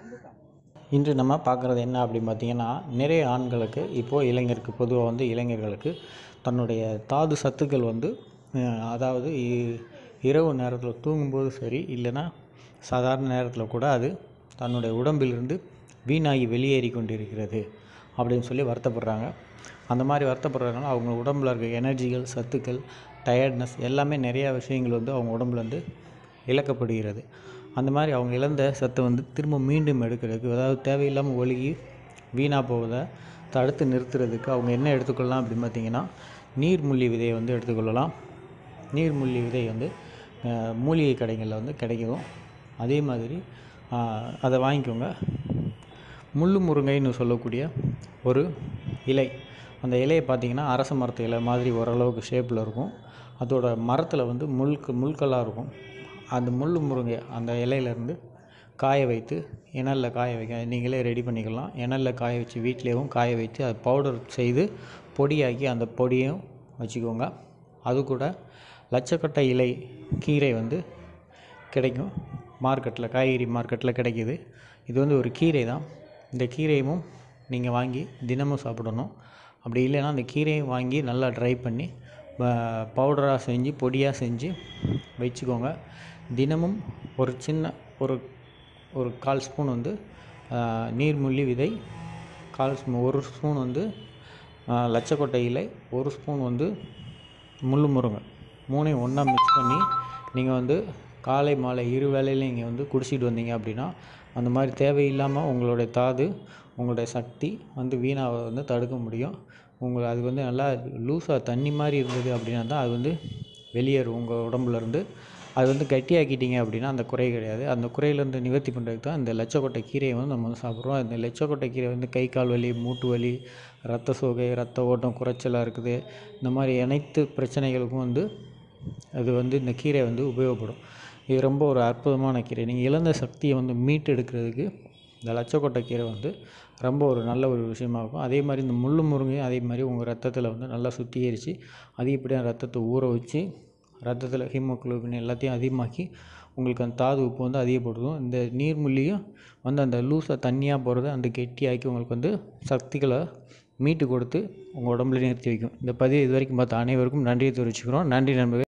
இன்று நம்ம பார்க்குறது என்ன அப்படின்னு பார்த்தீங்கன்னா நிறைய ஆண்களுக்கு இப்போது இளைஞருக்கு பொதுவாக வந்து இளைஞர்களுக்கு தன்னுடைய தாது சத்துக்கள் வந்து அஹ், அதாவது இ- இரவு நேரத்தில் தூங்கும்போது சரி இல்லைன்னா சாதாரண நேரத்தில் கூட அது தன்னுடைய உடம்பிலிருந்து வீணாகி வெளியேறி கொண்டிருக்கிறது அப்படின்னு சொல்லி வருத்தப்படுறாங்க அந்த மாதிரி வருத்தப்படுறதுனால அவங்க உடம்புல இருக்க எனர்ஜிகள் சத்துக்கள் டயர்ட்னஸ் எல்லாமே நிறையா விஷயங்கள் வந்து அவங்க உடம்புல இருந்து இழக்கப்படுகிறது அந்த மாதிரி அவங்க இழந்த சத்தை வந்து திரும்ப மீண்டும் எடுக்கிறதுக்கு அதாவது தேவையில்லாமல் ஒழுகி வீணாக போவதை தடுத்து நிறுத்துறதுக்கு அவங்க என்ன எடுத்துக்கொள்ளலாம் அப்படின்னு பார்த்தீங்கன்னா நீர்முள்ளி விதையை வந்து எடுத்துக்கொள்ளலாம் நீர்முள்ளி விதை வந்து அஹ், மூலிகை கடைகளில் வந்து கிடைக்கும் அதே மாதிரி அஹ், அதை வாங்கிக்கோங்க முள்ளு முருங்கைன்னு சொல்லக்கூடிய ஒரு இலை அந்த இலையை பார்த்தீங்கன்னா அரச மரத்து இலை மாதிரி ஓரளவுக்கு ஷேப்பில் இருக்கும் அதோட மரத்தில் வந்து முள்க்கு முள்களாக இருக்கும் அந்த முள் முருங்கை அந்த இலையிலேருந்து காய வைத்து இணலில் காய வைக்க நீங்களே ரெடி பண்ணிக்கலாம் இணலில் காய வச்சு வீட்டிலேயும் காய வைத்து அதை பவுடர் செய்து பொடியாக்கி அந்த பொடியும் வச்சுக்கோங்க அது கூட லட்சக்கட்டை இலை கீரை வந்து கிடைக்கும் மார்க்கெட்டில் காய்கறி மார்க்கெட்டில் கிடைக்கிது இது வந்து ஒரு கீரை தான் இந்த கீரையும் நீங்கள் வாங்கி தினமும் சாப்பிடணும் அப்படி இல்லைன்னா அந்த கீரையும் வாங்கி நல்லா ட்ரை பண்ணி பவுடராக செஞ்சு பொடியாக செஞ்சு வச்சுக்கோங்க தினமும் ஒரு சின்ன ஒரு ஒரு கால் ஸ்பூன் வந்து ஆஹ், நீர்முள்ளி விதை கால் ஸ்பூன் ஒரு ஸ்பூன் வந்து ஆஹ், லட்சக்கொட்டை இலை ஒரு ஸ்பூன் வந்து முள்ளு முருங்கை மூணையும் ஒன்றா மிக்ஸ் பண்ணி நீங்கள் வந்து காலை மாலை இரு வேளையிலையும் நீங்கள் வந்து குடிச்சிட்டு வந்தீங்க அப்படின்னா அந்த மாதிரி தேவையில்லாமல் உங்களுடைய தாது உங்களுடைய சக்தி வந்து வீணாக வந்து தடுக்க முடியும் உங்களை அது வந்து நல்லா லூஸாக தண்ணி மாதிரி இருந்தது அப்படின்னா தான் அது வந்து வெளியேறும் உங்கள் உடம்புலேருந்து அது வந்து கட்டியாக்கிட்டீங்க அப்படின்னா அந்த குறை கிடையாது அந்த குறையிலேருந்து நிவர்த்தி பண்ணுறதுக்கு தான் இந்த லட்சக்கொட்டை கீரையை வந்து நம்ம வந்து சாப்பிட்றோம் இந்த லட்சக்கொட்டை கீரை வந்து கை கால் வலி மூட்டு வலி ரத்த சோகை ரத்த ஓட்டம் குறைச்சலாக இருக்குது இந்த மாதிரி அனைத்து பிரச்சனைகளுக்கும் வந்து அது வந்து இந்த கீரை வந்து உபயோகப்படும் இது ரொம்ப ஒரு அற்புதமான கீரை நீங்கள் இழந்த சக்தியை வந்து மீட்டு எடுக்கிறதுக்கு இந்த லட்சக்கொட்டை கீரை வந்து ரொம்ப ஒரு நல்ல ஒரு விஷயமா இருக்கும் அதே மாதிரி இந்த முள்ளு முருங்கையும் அதே மாதிரி உங்கள் ரத்தத்தில் வந்து நல்லா சுத்திகரித்து அதிகப்படியான ரத்தத்தை ஊற வச்சு ரத்தத்தில் ஹீமோகுளோபின் எல்லாத்தையும் அதிகமாக்கி உங்களுக்கு அந்த தாது உப்பு வந்து அதிகப்படுத்தும் இந்த நீர்முள்ளியும் வந்து அந்த லூஸாக தண்ணியாக போகிறத அந்த கெட்டியாக்கி உங்களுக்கு வந்து சக்திகளை மீட்டு கொடுத்து உங்கள் உடம்புல நிறுத்தி வைக்கும் இந்த பதிவு இது வரைக்கும் பார்த்த அனைவருக்கும் நன்றியை தெரிவிச்சுக்கிறோம் நன்றி நண்பர்களே